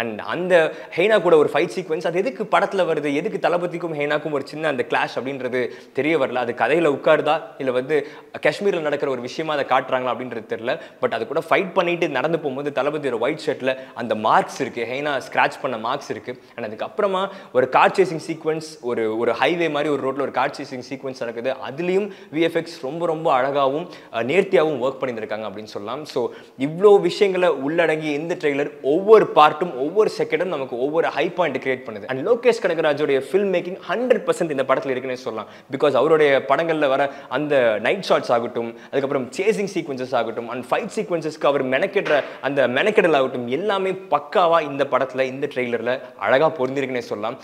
and அந்த ஹெய்னா கூட ஒரு ஃபைட் சீக்வன்ஸ் அது எதுக்கு படத்தில் வருது எதுக்கு தளபதிக்கும் ஹெய்னாக்கும் ஒரு சின்ன அந்த கிளாஷ் அப்படின்றது தெரிய வரல அது கதையில் உட்காருதா இல்லை வந்து காஷ்மீரில் நடக்கிற ஒரு விஷயமா அதை காட்டுறாங்களா அப்படின்றது தெரியல பட் அது கூட ஃபைட் பண்ணிட்டு நடந்து போகும்போது தளபதியோட ஒயிட் ஷர்ட்டில் அந்த மார்க்ஸ் இருக்குது ஹெய்னா ஸ்க்ராச் பண்ண மார்க்ஸ் இருக்குது அண்ட் அதுக்கப்புறமா ஒரு கார் சேசிங் சீக்வன்ஸ் ஒரு ஒரு ஹைவே மாதிரி ஒரு ரோட்டில் ஒரு கார் சேசிங் சீக்வன்ஸ் நடக்குது அதுலேயும் விஎஃப்எக்ஸ் ரொம்ப ரொம்ப அழகாகவும் அஹ், நேர்த்தியாகவும் ஒர்க் பண்ணியிருக்காங்க அப்படின்னு சொல்லலாம் ஸோ இவ்வளோ விஷயங்களை உள்ளடங்கிய இந்த ட்ரெய்லர் ஒவ்வொரு பார்ட்டும் ஒவ்வொரு செகண்டும் நமக்கு ஒவ்வொரு ஹை பாயிண்ட் கிரியேட் பண்ணுது அண்ட் லோகேஷ் கனகராஜோடைய ஃபில்ம் மேக்கிங் ஹண்ட்ரட் பர்சன்ட் இந்த படத்தில் இருக்குன்னே சொல்லலாம் பிகாஸ் அவருடைய படங்களில் வர அந்த நைட் ஷாட்ஸ் ஆகட்டும் அதுக்கப்புறம் சேசிங் சீக்வன்சஸ் ஆகட்டும் அண்ட் ஃபைட் சீக்வன்சஸ்க்கு அவர் மெனக்கெடுற அந்த மெனக்கெடல் ஆகட்டும் எல்லாமே பக்காவாக இந்த படத்தில் இந்த ட்ரெய்லரில் அழகாக பொருந்திருக்குன்னே சொல்லலாம்